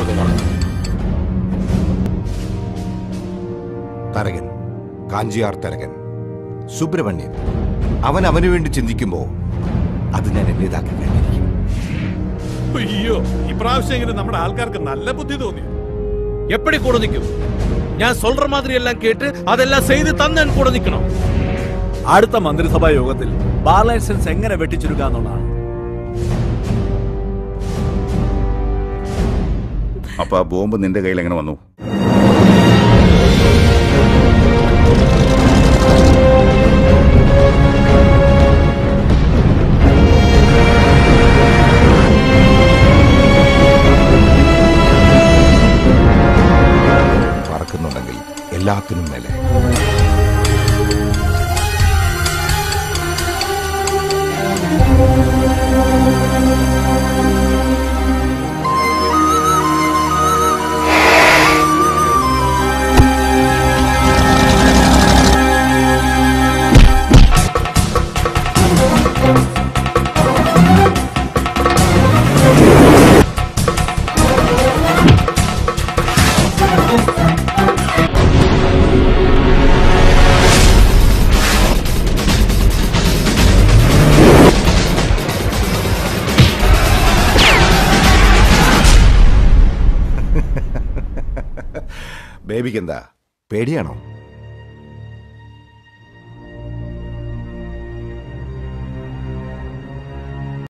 അത് പറഞ്ഞു തരകൻ കാഞ്ചിയാർ തരകൻ സുബ്രഹ്മണ്യൻ അവൻ അവന് വേണ്ടി ചിന്തിക്കുമ്പോ അത് ഞാൻ എന്റേതാക്കി കഴിഞ്ഞിരിക്കും അയ്യോ ഇപ്രാവശ്യം എങ്ങനെ നമ്മുടെ ആൾക്കാർക്ക് നല്ല ബുദ്ധി തോന്നി எப்படி கூட நிக்கும் ഞാൻ சொல்ற மாதிரி எல்லாம் கேட்டு அதெல்லாம் செய்து தந்தன் கூட நிக்கணும் അടുത്ത മന്ത്രിസഭാ യോഗത്തിൽ ബാർ ലൈസൻസ് എങ്ങനെ വെട്ടിച്ചുരുക്കാന്നുള്ളതാണ് അപ്പൊ ആ ബോംബ് നിന്റെ കയ്യിൽ എങ്ങനെ വന്നു പറക്കുന്നുണ്ടെങ്കിൽ എല്ലാത്തിനും മേലെ ബേബിക്ക് എന്താ പേടിയാണോ